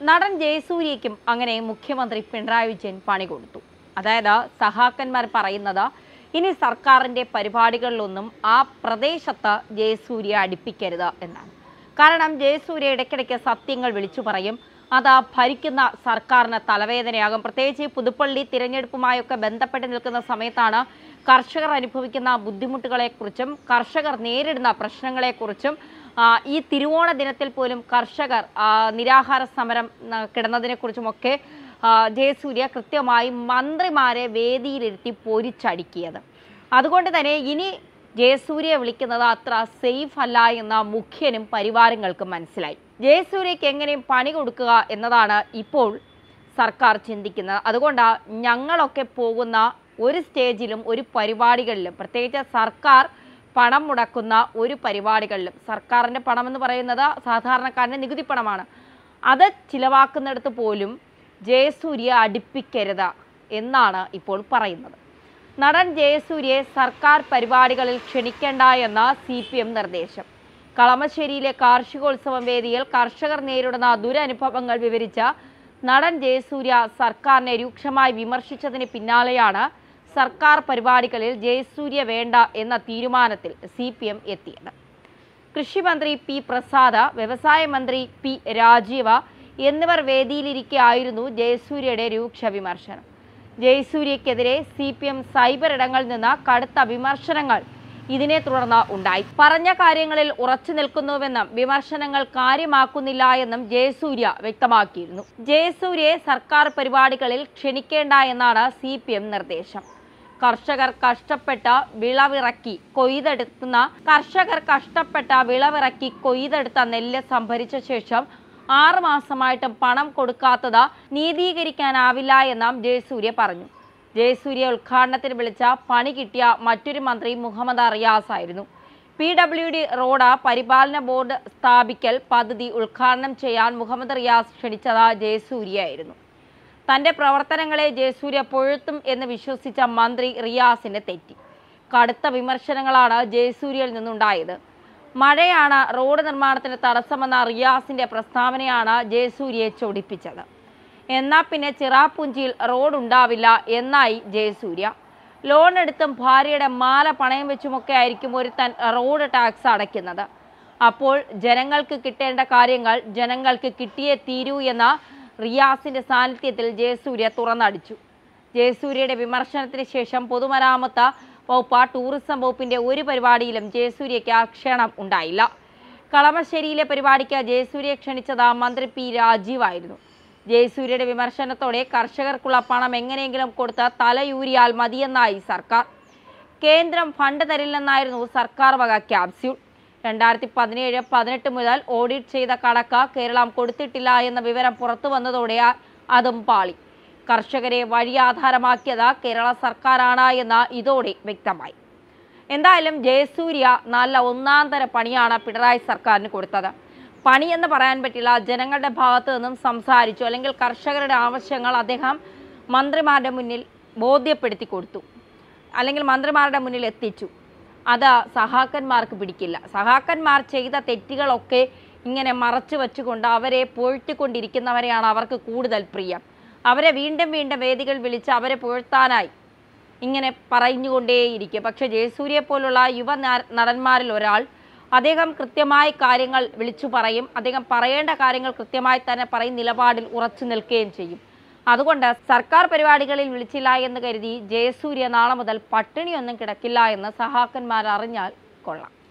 നടൻ ജയസൂര്യയ്ക്കും അങ്ങനെ മുഖ്യമന്ത്രി പിണറായി വിജയൻ പണി കൊടുത്തു അതായത് സഹാക്കന്മാർ പറയുന്നത് ഇനി സർക്കാരിൻ്റെ പരിപാടികളിലൊന്നും ആ പ്രദേശത്ത് ജയസൂര്യ അടുപ്പിക്കരുത് എന്നാണ് കാരണം ജയസൂര്യ ഇടയ്ക്കിടയ്ക്ക് സത്യങ്ങൾ വിളിച്ചു പറയും അത് ആ ഭരിക്കുന്ന സർക്കാരിന് തലവേദനയാകും പ്രത്യേകിച്ച് ഈ പുതുപ്പള്ളി തിരഞ്ഞെടുപ്പുമായൊക്കെ ബന്ധപ്പെട്ട് നിൽക്കുന്ന സമയത്താണ് കർഷകർ അനുഭവിക്കുന്ന ബുദ്ധിമുട്ടുകളെക്കുറിച്ചും കർഷകർ നേരിടുന്ന പ്രശ്നങ്ങളെക്കുറിച്ചും ആ, ഈ തിരുവോണ ദിനത്തിൽ പോലും കർഷകർ ആ, നിരാഹാര സമരം ന, കിടന്നതിനെക്കുറിച്ചുമൊക്കെ ആ, ജയസൂര്യ കൃത്യമായി മന്ത്രിമാരെ വേദിയിലിരുത്തി പൊരിച്ചടുക്കിയത് അതുകൊണ്ട് തന്നെ ഇനി ജയസൂര്യയെ വിളിക്കുന്നത് അത്ര സേഫ് അല്ല എന്ന മുഖ്യനും പരിവാരങ്ങൾക്കും മനസ്സിലായി ജയസൂര്യയ്ക്ക് എങ്ങനെയും പണി കൊടുക്കുക എന്നതാണ് ഇപ്പോൾ സർക്കാർ ചിന്തിക്കുന്നത് അതുകൊണ്ടാണ് ഞങ്ങളൊക്കെ പോകുന്ന ഒരു സ്റ്റേജിലും ഒരു പരിപാടികളിലും പ്രത്യേകിച്ച് സർക്കാർ പണം മുടക്കുന്ന ഒരു പരിപാടികളിലും സർക്കാരിൻ്റെ പണം എന്ന് പറയുന്നത് സാധാരണക്കാരൻ്റെ നികുതി പണമാണ് അത് ചിലവാക്കുന്നിടത്ത് പോലും ജയസൂര്യ അടുപ്പിക്കരുത് എന്നാണ് ഇപ്പോൾ പറയുന്നത് നടൻ ജയസൂര്യയെ സർക്കാർ പരിപാടികളിൽ ക്ഷണിക്കേണ്ട എന്ന സി പി എം നിർദ്ദേശം കളമശ്ശേരിയിലെ കാർഷികോത്സവം വേദിയിൽ കർഷകർ നേരിടുന്ന ദുരനുഭവങ്ങൾ വിവരിച്ച നടൻ ജയസൂര്യ സർക്കാരിനെ രൂക്ഷമായി വിമർശിച്ചതിന് പിന്നാലെയാണ് സർക്കാർ പരിപാടികളിൽ ജയസൂര്യ വേണ്ട എന്ന തീരുമാനത്തിൽ സി പി എം എത്തിയത് കൃഷിമന്ത്രി പി പ്രസാദ് വ്യവസായ മന്ത്രി പി രാജീവ് എന്നിവർ വേദിയിലിരിക്കെയായിരുന്നു ജയസൂര്യയുടെ രൂക്ഷ വിമർശനം ജയസൂര്യക്കെതിരെ സി പി എം സൈബർ ഇടങ്ങളിൽ നിന്ന് കടുത്ത വിമർശനങ്ങൾ ഇതിനെ തുടർന്ന് ഉണ്ടായി പറഞ്ഞ കാര്യങ്ങളിൽ ഉറച്ചു നിൽക്കുന്നുവെന്നും വിമർശനങ്ങൾ കാര്യമാക്കുന്നില്ല എന്നും ജയസൂര്യ വ്യക്തമാക്കിയിരുന്നു ജയസൂര്യയെ സർക്കാർ പരിപാടികളിൽ ക്ഷണിക്കേണ്ട എന്നാണ് സി പി എം നിർദ്ദേശം കർഷകർ കഷ്ടപ്പെട്ട വിളവിറക്കി കൊയ്തെടുക്കുന്ന കർഷകർ കഷ്ടപ്പെട്ട വിളവിറക്കി കൊയ്തെടുത്ത നെല്ല് സംഭരിച്ച ശേഷം ആറ് മാസമായിട്ടും പണം കൊടുക്കാത്തത് നീതീകരിക്കാനാവില്ല എന്നും ജയസൂര്യ പറഞ്ഞു ജയസൂര്യ ഉദ്ഘാടനത്തിന് വിളിച്ച പണി കിട്ടിയ മറ്റൊരു മന്ത്രി മുഹമ്മദ് റിയാസ് ആയിരുന്നു പി ഡബ്ല്യു ഡി റോഡ് പരിപാലന ബോർഡ് സ്ഥാപിക്കൽ പദ്ധതി ഉദ്ഘാടനം ചെയ്യാൻ മുഹമ്മദ് റിയാസ് ക്ഷണിച്ചത് ജയസൂര്യയായിരുന്നു തന്റെ പ്രവർത്തനങ്ങളെ ജയസൂര്യ പൊഴുത്തും എന്ന് വിശ്വസിച്ച മന്ത്രി റിയാസിന് തെറ്റി കടുത്ത വിമർശനങ്ങളാണ് ജയസൂര്യയിൽ നിന്നുണ്ടായത് മഴയാണ് റോഡ് നിർമ്മാണത്തിന് തടസ്സമെന്ന റിയാസിന്റെ പ്രസ്താവനയാണ് ജയസൂര്യയെ ചൊടിപ്പിച്ചത് എന്നാൽ പിന്നെ ചിറാപ്പുഞ്ചിയിൽ റോഡ് ഉണ്ടാവില്ല എന്നായി ജയസൂര്യ ലോൺ എടുത്തും ഭാര്യയുടെ മാല പണയം വെച്ചുമൊക്കെ ആയിരിക്കും ഒരുത്തൻ റോഡ് ടാക്സ് അടയ്ക്കുന്നത് അപ്പോൾ ജനങ്ങൾക്ക് കിട്ടേണ്ട കാര്യങ്ങൾ ജനങ്ങൾക്ക് കിട്ടിയേ തീരൂ എന്ന റിയാസിന്റെ സാന്നിധ്യത്തിൽ ജയസൂര്യ തുറന്നടിച്ചു ജയസൂര്യയുടെ വിമർശനത്തിന് ശേഷം പൊതുമരാമത്ത് വകുപ്പ് ടൂറിസം വകുപ്പിന്റെ ഒരു പരിപാടിയിലും ജയസൂര്യയ്ക്ക് ക്ഷണം ഉണ്ടായില്ല കളമശ്ശേരിയിലെ പരിപാടിക്ക് ജയസൂര്യയെ ക്ഷണിച്ചത് മന്ത്രി പി രാജീവായിരുന്നു ജയസൂര്യയുടെ വിമർശനത്തോടെ കർഷകർക്കുള്ള പണം എങ്ങനെയെങ്കിലും കൊടുത്ത് തലയൂരിയാൽ മതിയെന്നായി സർക്കാർ കേന്ദ്രം ഫണ്ട് തരില്ലെന്നായിരുന്നു സർക്കാർ വക ക്യാപ്സ്യൂൾ രണ്ടായിരത്തി പതിനേഴ് പതിനെട്ട് മുതൽ ഓഡിറ്റ് ചെയ്ത കണക്ക് കേരളം കൊടുത്തിട്ടില്ല എന്ന വിവരം പുറത്തു വന്നതോടെ ആ- അതും പാളി കർഷകരെ വഴിയാധാരമാക്കിയത് കേരള സർക്കാരാണ് എന്ന് ഇതോടെ വ്യക്തമായി എന്തായാലും ജയസൂര്യ നല്ല ഒന്നാം തര പണിയാണ് പിണറായി സർക്കാരിന് കൊടുത്തത് പണി എന്ന് പറയാൻ പറ്റില്ല ജനങ്ങളുടെ ഭാഗത്തു നിന്നും സംസാരിച്ചു അല്ലെങ്കിൽ കർഷകരുടെ ആവശ്യങ്ങൾ അദ്ദേഹം മന്ത്രിമാരുടെ മുന്നിൽ ബോധ്യപ്പെടുത്തി കൊടുത്തു അല്ലെങ്കിൽ മന്ത്രിമാരുടെ മുന്നിൽ എത്തിച്ചു അത് സഹാക്കന്മാർക്ക് പിടിക്കില്ല സഹാക്കന്മാർ ചെയ്ത തെറ്റുകളൊക്കെ ഇങ്ങനെ മറച്ചു വെച്ചുകൊണ്ട് അവരെ പുഴട്ടിക്കൊണ്ടിരിക്കുന്നവരെയാണ് അവർക്ക് കൂടുതൽ പ്രിയം അവരെ വീണ്ടും വീണ്ടും വേദികൾ വിളിച്ച് അവരെ പുഴത്താനായി ഇങ്ങനെ പറഞ്ഞുകൊണ്ടേയിരിക്കും പക്ഷേ ജയസൂര്യെ പോലുള്ള യുവ നാ- നടന്മാരിൽ ഒരാൾ അദ്ദേഹം കൃത്യമായി കാര്യങ്ങൾ വിളിച്ചു പറയും അദ്ദേഹം പറയേണ്ട കാര്യങ്ങൾ കൃത്യമായി തന്നെ പറയും നിലപാടിൽ ഉറച്ചു നിൽക്കുകയും ചെയ്യും അതുകൊണ്ട് സർക്കാർ പരിപാടികളിൽ വിളിച്ചില്ല എന്ന് കരുതി ജയസൂര്യ നാളെ മുതൽ പട്ടിണിയൊന്നും കിടക്കില്ല എന്ന് സഹാക്കന്മാർ അറിഞ്ഞാൽ കൊള്ളാം